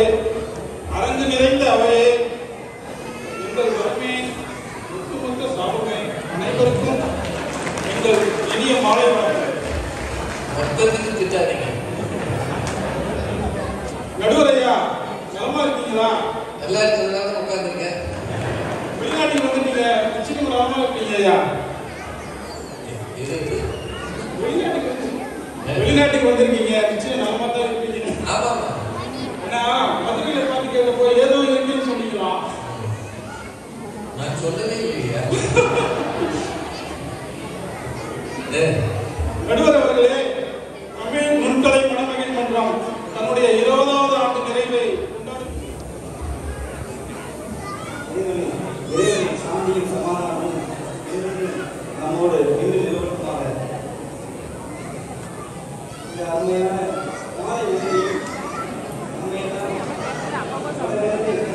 அரங்கு நிறைந்த அவையே எங்கள் வரமே ஒட்டுமொத்த சாபமே அனைவருக்கும் எங்கள் இனிய மாலை வணக்கம் மொத்தத்துக்கு திட்டாதீங்க நடுவர் ஐயா நலமா இருக்கீங்களா நல்லா இருக்கிறதுனால உட்காந்துருக்கேன் வெளிநாட்டுக்கு வந்து நீங்க நிச்சயம் நலமா இருக்கீங்க ஐயா இது இது வெளிநாட்டுக்கு வந்து வெளிநாட்டுக்கு வந்திருக்கீங்க நிச்சயம் நலமா தான் இருப்பீங்க ஆமாமா ஏன்னா மதுரையில பார்த்து கேட்கப்போ ஏதோ இருக்குன்னு சொன்னீங்களா நான் சொல்லவே இல்லையா டேய், நடுவர் அவர்களே தமிழ் நுண்கலை மணமகிழ் மன்றம் தன்னுடைய இருபதாவது ஆண்டு நிறைவை கொண்டாடும் இறைவனின் சாந்தியும் சமாதானமும் என்றென்றும் நம்மோடு இன்று நிறுவனமாக இந்த அருமையான மாலை வேளையில் நம்மை எல்லாம் பல நேரத்தில்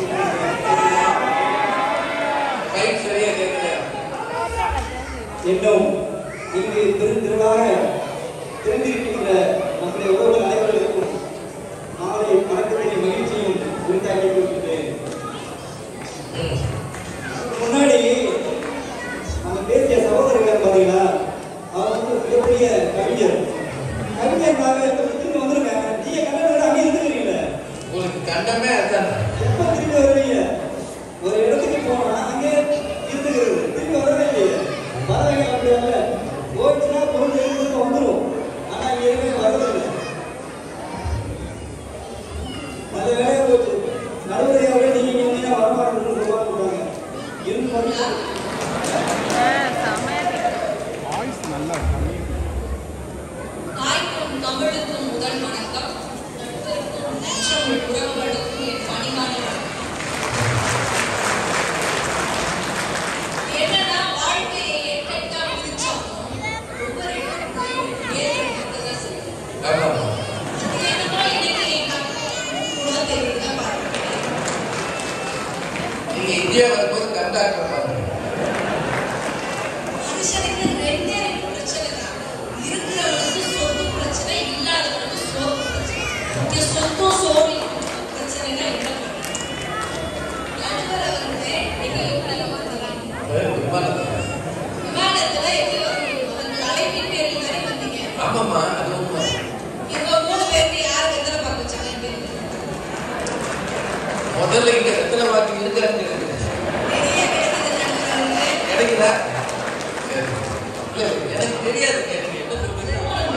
மைக் சரியா கேட்கலையா இன்னும் இங்கு பெருந்திரளாக திறந்திருக்கின்ற நம்முடைய உறவுகள் அனைவர்களுக்கும் மாலை வணக்கத்தினை மகிழ்ச்சியும் உரித்தாக்கி கொடுக்கின்றேன் ம். முன்னாடி நம்ம பேசிய சகோதரர்கள் பாத்தீங்களா அவர் வந்து ஒரு மிகப்பெரிய கவிஞர் கவிஞர்னால எப்ப திரும்பி வந்துருங்க நீங்க கண்ணன் அங்கே இருந்துக்கிறீங்கள உங்களுக்கு கண்டமே அதுதான் எப்ப திரும்பி வருவீங்க ஒரு இடத்துக்கு போனா அங்கே இருந்துக்கிறது திரும்பி வரவே இல்லையே வரவங்க அப்படி அல்ல போச்சுன்னா பொருள் எழுதுக்கு வந்துடும் ஆனா இங்க எதுவுமே வரதில்லை நல்ல வேலையா போச்சு நடுவரையாவே நீங்க இங்க வந்தீங்கன்னா வரமாட்டேன்னு சொல்லுவாங்க இருந்து வந்து தாய்க்கும் தமிழுக்கும் முதல் வணக்கம் நட்பிற்கும் நற்றமிழ் உறவுகளுக்கும் என் பணிவான வணக்கம். என்னன்னா வாழ்க்கையை எட்டெட்டா பிரிச்சாலும் ஒவ்வொரு இடத்துலையும் ஏழு இடத்துதான் செய்யும். ஆமாமா அது என்னமோ இன்னைக்கு என் குடும்பத்தை விட்டு தான் பார்க்கிறேன். நீங்க இந்தியா வரும்போது கண்டாக்டர் பாருங்க மனுஷனுக்கு ரெண்டே ரெண்டு பிரச்சனை தான். இருக்கிறவனுக்கு சொத்து பிரச்சனை, இல்லாதவனுக்கு சோறு பிரச்சனை. இங்க சொத்தும் சோறும் பிரச்சனைனா என்ன பண்றது? நடுவர் அவர்களே, நீங்க எப்படி வந்தீங்க? விமானத்தில் விமானத்துல எப்படி வந்தீங்க? உங்கள் அழைப்பின் பேரில் தானே வந்தீங்க. ஆமாம்மா அது உண்மை இவங்க மூணு பேருக்கு யார் வெத்தலை பாக்கு வச்சாங்கன்னு தெரியுமா? முதல்ல இங்க எத்தனை வாக்கு இருக்கான்னு தெரியுது. நிறைய கிடைக்குது நடுவர் அவர்களே. கிடைக்குதா சரி. இல்ல, எனக்கு தெரியாது எனக்கு என்ன சொல்றீங்க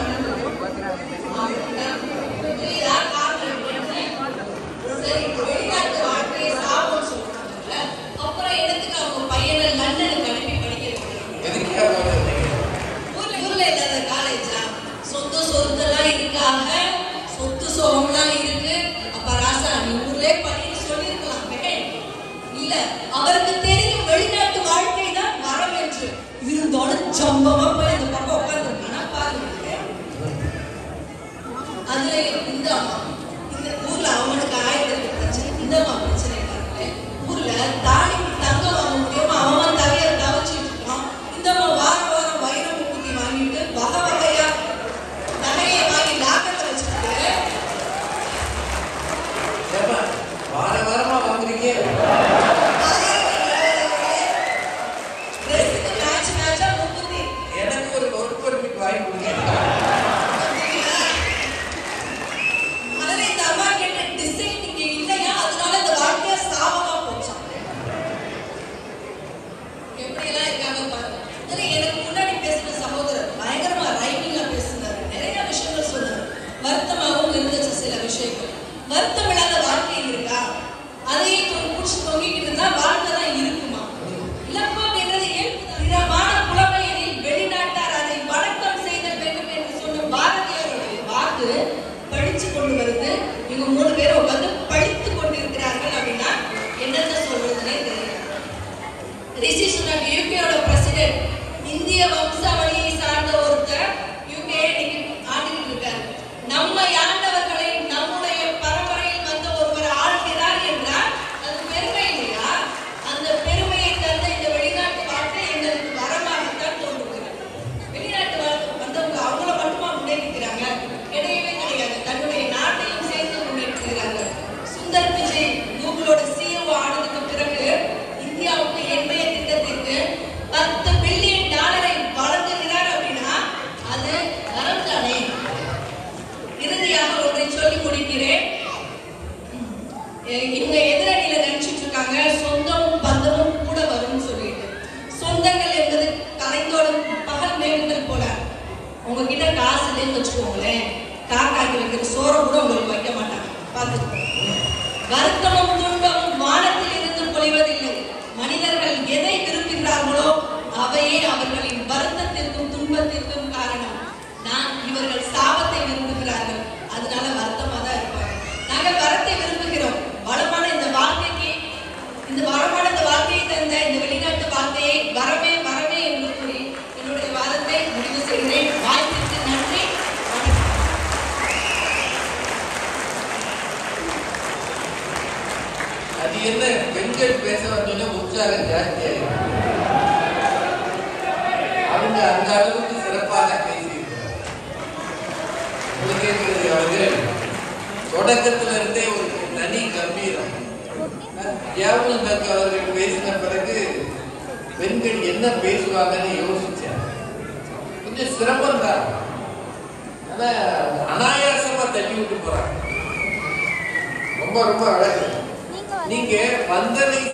புரியுதா? காரணம் என்ன? சரி, வெளிநாட்டு வாழ்க்கையை சாபம்னு சொல்றாங்கல்ல. அப்புறம் எதுக்கு அவங்க பையனை லண்டனுக்கு அனுப்பி படிக்க வைக்கிறீங்க? எதுக்கே வந்தீங்க ஊர்ல ஊர்ல இல்லாத காலேஜா சொத்து சொத்தெல்லாம் இருக்காக சொத்து சோகம்லாம் இருக்கு அப்ப ராசா நீ ஊர்லயே படின்னு சொல்லியிருக்கலாமே இல்ல அவருக்கு தெரியும் வெளிநாட்டு வாழ்க்கை தான் வரம் என்று இருந்தாலும் சம்பவமா போய் அந்த பக்கம் உட்காந்துருக்கானா பாருங்க அதுல இந்த அம்மா இந்த ஊர்ல அவனுக்கு ஆயிரத்தி எட்டு பிரச்சனை இந்த அம்மா பிரச்சனை இருக்காங்களே ஊர்ல தாலி தங்கம் வாங்க முடியாம அவன் தவிர தவச்சிட்டு இருக்கான் இந்த அம்மா வாரம் வாரம் வைரம் முக்குத்தி வாங்கிட்டு வகை வகையா நகையை வாங்கி லாக்கெட்ல வச்சுக்கிட்டு ஏம்மா, வார வாரமா வாங்குறீங்க ட்ரெஸ்ஸுக்கு மேட்ச் மேட்சா முக்குத்தி எனக்கு ஒரு ஒர்க் பர்மிட் வாங்கி கொடுங்க அதுல இந்த அம்மா கேட்ட டிசைன் இங்க இல்லையா அதனால இந்த வாழ்க்கைய சாபமா போச்சாம் எப்படியெல்லாம் இருக்காங்க பாருங்க அதுல எனக்கு முன்னாடி பேசின சகோதரர் பயங்கரமா ரைமிங்கா பேசினாரு நிறைய விஷயங்கள் சொன்னாரு வருத்தமாகவும் இருந்துச்சு சில விஷயங்கள் வருத்தம் இல்லாத வாழ்க்கை இருக்கா அதையே பிடிச்சி தொங்கிக்கிட்டு இருந்தா வாழ்க்கை தான் இருக்குமா இழப்பு அப்படின்றது இயல்புதான். திறமான புலமையெனில் வெளிநாட்டார் அதை வணக்கம் செய்தல் வேண்டும் என்று சொன்ன பாரதியாருடைய வாக்கு படிச்சு கொண்டு வருது இவங்க மூணு பேரும் உட்கார்ந்து படித்து கொண்டிருக்கிறார்கள் அப்படின்னா என்னத்த சொல்றதுனே தெரியல ரிஷி சுனக் யூகேயோட பிரசிடென்ட் இந்திய வம்சாவளியை சார்ந்த ஒருத்தர் யூகே இன்னைக்கு ஆண்டுகிட்டு இருக்காரு நம்மை ஆண்டவர்களை நம்முடைய பரம்பரையில் உங்களுக்கு வைக்க மாட்டாங்க பார்த்துக்கோங்க வருத்தமும் துன்பமும் வானத்தில் இருந்து பொழிவதில்லை மனிதர்கள் எதை விரும்புகிறார்களோ அவையே அவர்களின் வருத்தத்திற்கும் துன்பத்திற்கும் காரணம் நான் இவர்கள் சாபத்தை விரும்புகிறார்கள் அதனால வருத்தமா தான் இருப்பாங்க நாங்கள் வரத்தை விரும்புகிறோம் வளமான இந்த வாழ்க்கைக்கு இந்த வளமான இந்த வாழ்க்கையை தந்த இந்த வெளிநாட்டு வாழ்க்கையை வரவே வரவே என்று கூறி என்னுடைய வாதத்தை முடிவு செய்கிறேன் வாய்ப்பிற்கு நன்றி வணக்கம் அது என்ன பெண்கள் பேச வந்தோடனே உற்சாகம் ஜாஸ்தியாக அவங்க அந்த அளவுக்கு சிறப்பாக பேசியிருக்கிறார் முருகேந்திரன் அவர்கள் தொடக்கத்துல இருந்தே ஒரு தனி கம்பீரம் ஜாவல் தக் அவர்கள் பேசின பிறகு பெண்கள் என்ன பேசுவாங்கன்னு யோசிச்சேன் கொஞ்சம் சிரமம் தான் ஆனா அனாயாசமா தள்ளி விட்டு போறாங்க ரொம்ப ரொம்ப அழகு நீங்க வந்தனை